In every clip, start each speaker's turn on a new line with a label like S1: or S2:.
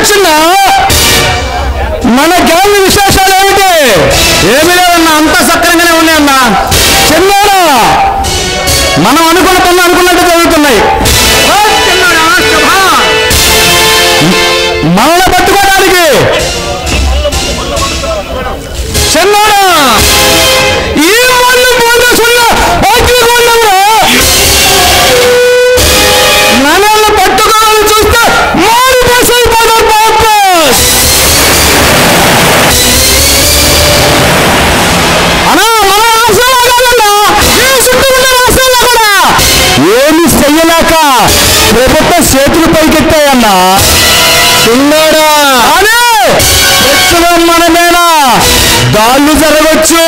S1: చిన్న మన గ్యాంగ్ విశేషాలు ఏమిటి ఏమి లేవన్నా అంతా సక్రంగానే ఉన్నాయన్నా చిన్నారా మనం అనుకున్న పనులు అనుకున్నట్టు జరుగుతున్నాయి ఓ చిన్నాడా, శుభ. మనల్ని పట్టుకోవడానికి చిన్నాడా ఈ మళ్ళీ పోలీసుల అగ్నిగుండంలో మనల్ని పట్టుకోవాలని చూస్తే మారు అయిపోతారు బాబస్ అనా మన రాష్ట్రంలో కాదన్నా ఈ చుట్టూ ఉన్న రాష్ట్రాల్లో కూడా ఏమి చెయ్యలేక ప్రభుత్వం చేతులు పైకెత్తాయన్నా చిన్నాడా అనే ప్రస్తుతం మనమేనా దాళ్ళు జరగచ్చు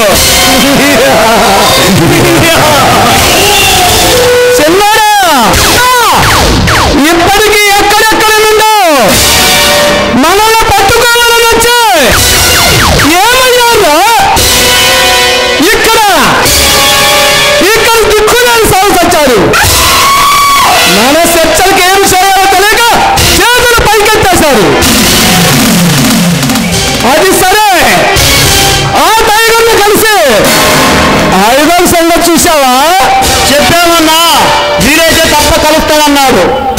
S1: చిన్నాడా ఇప్పటికీ ఎక్కడెక్కడ నుండో మనల్ని పట్టుకోవాలని వచ్చి ఏమయ్యారు ఇక్కడ ఇక్కడ దిక్కులేని సాగు వచ్చారు మన చర్చలకు ఏం చేయాలో తెలియక చేతులు పైకెత్తేశారు అది సరే ఆ టైగర్ని కలిసి ఆయుధం సంగతి చూసావా చెప్పామన్నా వీరైతే తప్ప కలుస్తాడన్నాడు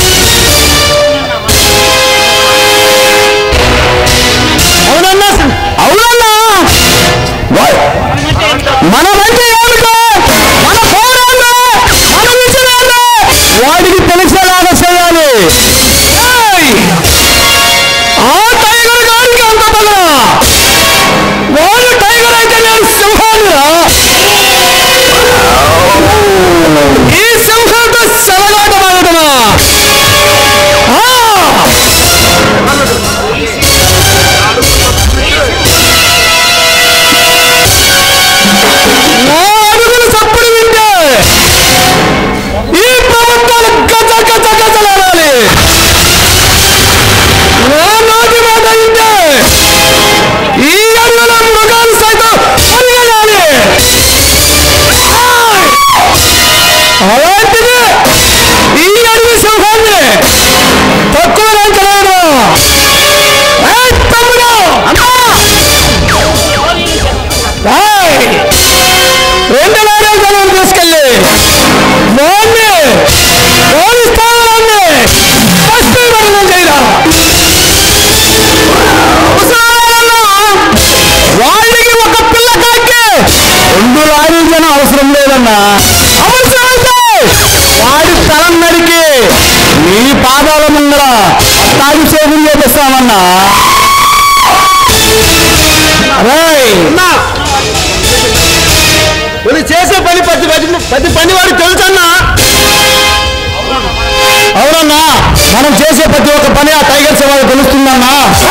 S1: అవునన్నా అవునన్నా వా- మనమంటే ఏమిటో మన పోరాడు మన విషయాలు వాడికి తెలిసేలాగా చేయాలి ఏయ్! ఆ టైగర్ గారికి అంత పగల వాడు టైగర్ అయితే నేను సింహాలురా ఈ సింహంతో సెలగాటమాడటమా ఆ! నా అడుగులు చప్పుడు వింటే ఈ ప్రభుత్వాలు గజ గజ గజలాడాలి నా నోటి మాట వింటే ఈ అడుగుల మృగాలు సైతం పరిగెడాలి అలాంటిది ఈ అడుగు సింహాన్ని తక్కువ లంచలేదు తమ్ముడు అమ్మా ఏయ్! రెండు లారీలు జనం తీసుకెళ్ళి వాడిని పోలీస్ స్థానాన్ని పశ్చిమబడిన చేయరా ముసలాళ్ళను వాళ్ళకి ఒక పిల్ల కాకి రెండు లారీలు జనం అవసరం లేదన్నా అవసరమైతే వాడి తలం నరికి నీ పాదాల ముందర తాగిసేపులు చేపిస్తామన్నా రేయ్ నువ్వు చేసే పని ప్రతి ప్రతి ప్రతి పని వాడికి తెలుసన్నా అవునన్నా మనం చేసే ప్రతి ఒక్క పని ఆ టైగర్స్ వాళ్ళకి తెలుస్తుందన్నా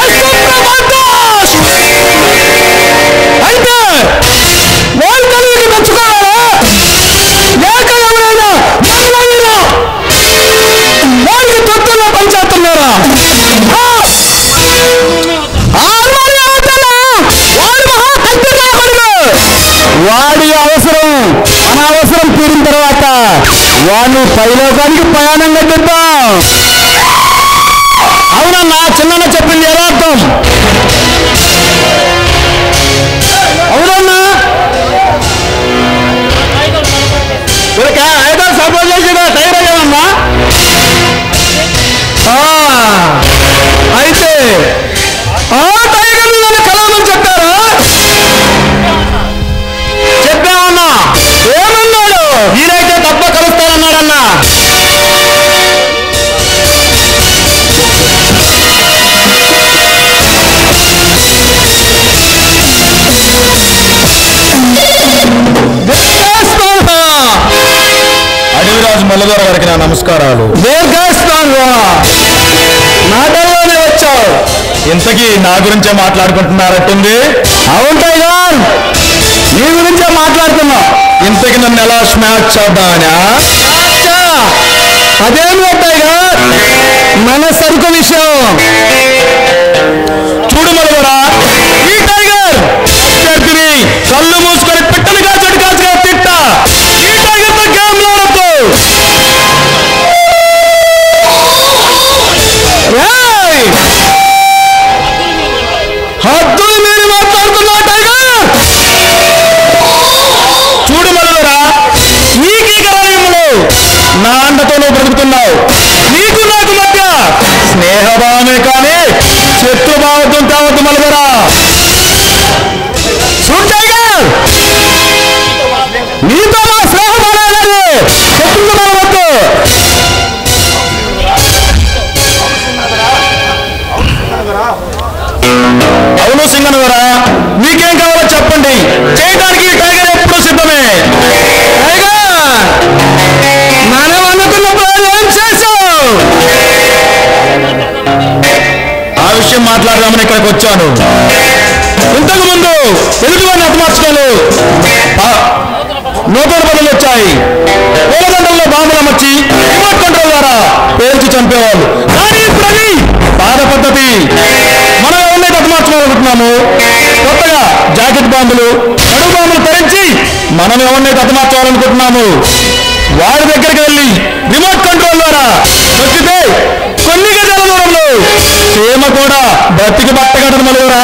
S1: అయితే వాళ్ళు కలిగి మెచ్చుకోవాలా లేక ఎవరైనా మనలాగినా వాడికి తొత్తుల్లో పనిచేస్తున్నారా ఆ! ఆ అల్మారి అవతల వాడు మహా కత్తిగా కొడుకు. వాడి అవసరం మన అవసరం తీరిన తర్వాత వాడిని పైలోకానికి ప్రయాణం కట్టిద్దాం అవునన్నా చిన్న చెప్పింది యథార్థం అవునన్నా ఇక ఐదో సపోజ్ చేసి టైర్ అయ్యామన్నా ఆ, అయితే ఆ టైగర్ నన్ను కలవమని చెప్పారా చెప్పామన్నా ఏమన్నాడు వీరైతే తప్ప కలుస్తానన్నాడన్నా
S2: అడవిరాజు మల్లదొర గారికి నా నమస్కారాలు
S1: దీర్ఘాయుష్మాన్గా నాటల్లోనే వచ్చావు
S2: ఇంతకీ నా గురించే మాట్లాడుకుంటున్నారట్టుంది
S1: అవును టైగర్ నీ గురించే మాట్లాడుతున్నా
S2: ఇంతకి నన్ను ఎలా స్మాచ్ చేద్దామనా
S1: అచ్చా, అదేం టైగర్ మన సరుకు విషయం
S2: చూడు మల్లదొర ఈ టైగర్ అభ్యర్థిని కళ్ళు మూసుకొని పిట్టలు కాచడు కాచుగా తిట్ట ఈ టైగర్ తో గేమ్ ఆడద్దు
S1: ఏయ్!
S2: సింగనవరా మీకేం కావాలో చెప్పండి చేయడానికి ఈ టైగర్ ఎప్పుడూ సిద్ధమే మనం అనుకున్న పనులు ఏం చేశావు ఆ విషయం మాట్లాడదామని ఇక్కడికి వచ్చాను ఇంతకు ముందు ఎదుటివారిని హతమార్చడాలు నూతన పనులు వచ్చాయి పూలదండల్లో బాంబులు అమర్చి రిమోట్ కంట్రోల్ ద్వారా పేల్చి చంపేవాళ్ళు కానీ ఇప్పుడు అది పాత పద్ధతి మనం ఎవరినైతే హతమార్చుకోవాలనుకుంటున్నాము కొత్తగా జాకెట్ బాంబులు నడుము బాంబులు ధరించి మనం ఎవరినైతే హతమార్చాలనుకుంటున్నాము వాడి దగ్గరికి వెళ్ళి రిమోట్ కంట్రోల్ ద్వారా నొక్కితే కొన్ని గజాల దూరంలో చీమ కూడా బతికి బట్టగడను మలుగురా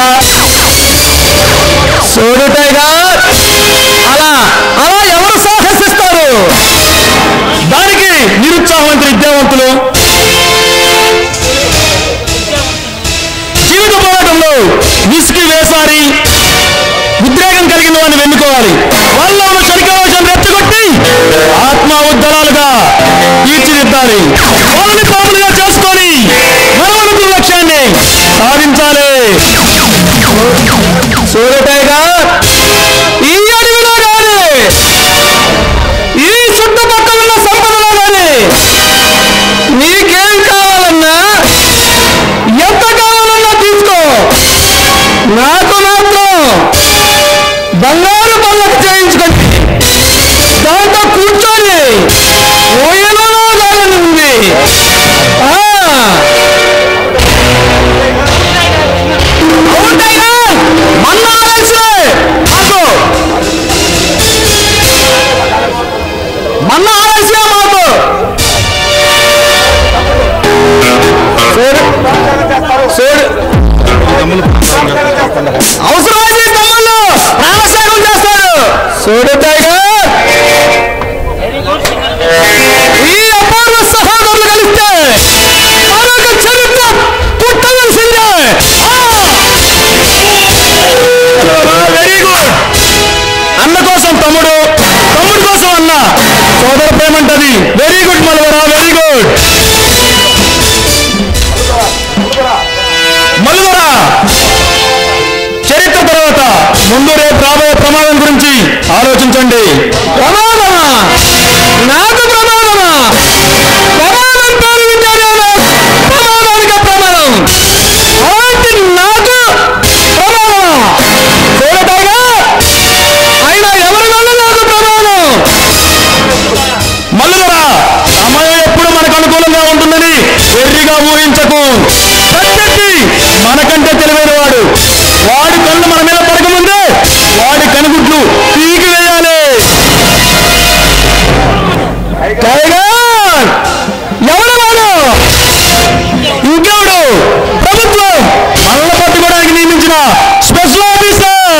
S2: చూడు టైగర్ అలా అలా ఎవరు సాహసిస్తారు దానికి నిరుత్సాహవంతులు విద్యావంతులు జీవిత పోరాటంలో విసికి వేసారి ఉద్రేకం కలిగిన వాడిని వెన్నుకోవాలి వాళ్ళ ఉన్న చనికావేశం రెచ్చగొట్టి ఆత్మ ఉద్దరాలుగా తీర్చిదిద్దాలి వాళ్ళని పాములుగా చేసుకొని మనవనుకున్న లక్ష్యాన్ని సాధించాలి చూడటేగా ఈ అడవిలో కానీ ఈ చుట్టుపక్కల ఉన్న సంపదలో కానీ నీకేం కావాలన్నా ఎంత కావాలన్నా తీసుకో నాకు మాత్రం బంగారు పళ్ళకు చేయించుకోండి దాంతో కూర్చొని ఊయలలో కాలని ఉంది ఆ. అవునయ్యా, మొన్న ఆలోచనే మాకు మొన్న ఆలోచన మాకు చూడు చూడు అవసరమైతే తమ్ముళ్ళు ప్రాణత్యాగం చేస్తారు చూడు టైగర్ ఈ అపూర్వ సహోదరులు కలిస్తే మరొక చరిత్ర పుట్టవలసిందే వెరీ గుడ్ అన్న కోసం తమ్ముడు తమ్ముడు కోసం అన్న సోదర ప్రేమంటది వెరీ గుడ్ మలవరా వెరీ గుడ్ మలువరా చరిత్ర తర్వాత ముందు రేపు రాబోయే ప్రమాదం గురించి ఆలోచించండి ప్రమాదమా నాకు ప్రమాదమా ప్రమాదం పేరు విద్యాలయంలో ప్రమాదానికి ప్రమాదం అలాంటి నాకు ప్రమాదమా చూడటాగా అయినా ఎవరి వల్ల నాకు ప్రమాదం మల్లుదరా సమయం ఎప్పుడు మనకు అనుకూలంగా ఉంటుందని వెర్రిగా ఊహించకు ప్రత్యర్థి మనకంటే తెలివైన వాడు వాడి కళ్ళు మన మీద పడకముందే వాడి కనుగుడ్లు పీకి వేయాలి టైగర్ ఎవడు వాడు ఇంకెవడు ప్రభుత్వం మనల్ని పట్టుకోవడానికి నియమించిన స్పెషల్ ఆఫీసర్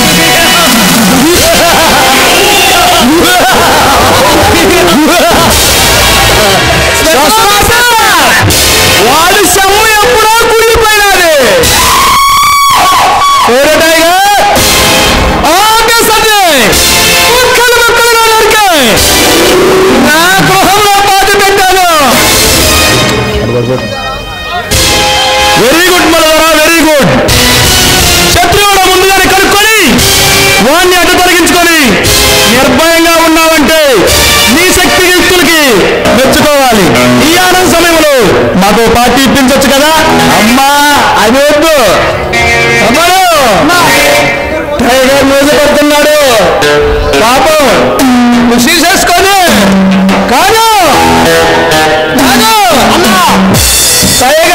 S2: వాడి సమ్ము ఎప్పుడో కుళ్ళిపోయినది చూడటాయిగా ఆకాశండి ముక్కలు ముక్కలుగా నరికాయి నా గృహంలో పాతి పెట్టాను వెరీ గుడ్ మలవరా వెరీ గుడ్ శత్రువుడు ముందుగానే కనుక్కొని వాణ్ణి అడ్డు తొలగించుకొని నిర్భయంగా ఉన్నావంటే నీ శక్తి యుక్తులకి మెచ్చుకోవాలి ఈ ఆనంద సమయంలో మాకు పార్టీ ఇప్పించవచ్చు కదా అమ్మా అది వద్దు అమ్మడు టైగర్ మీద పడుతున్నాడు పాపం కృషి చేసుకొని కాదు కాదు అమ్మా టైగర్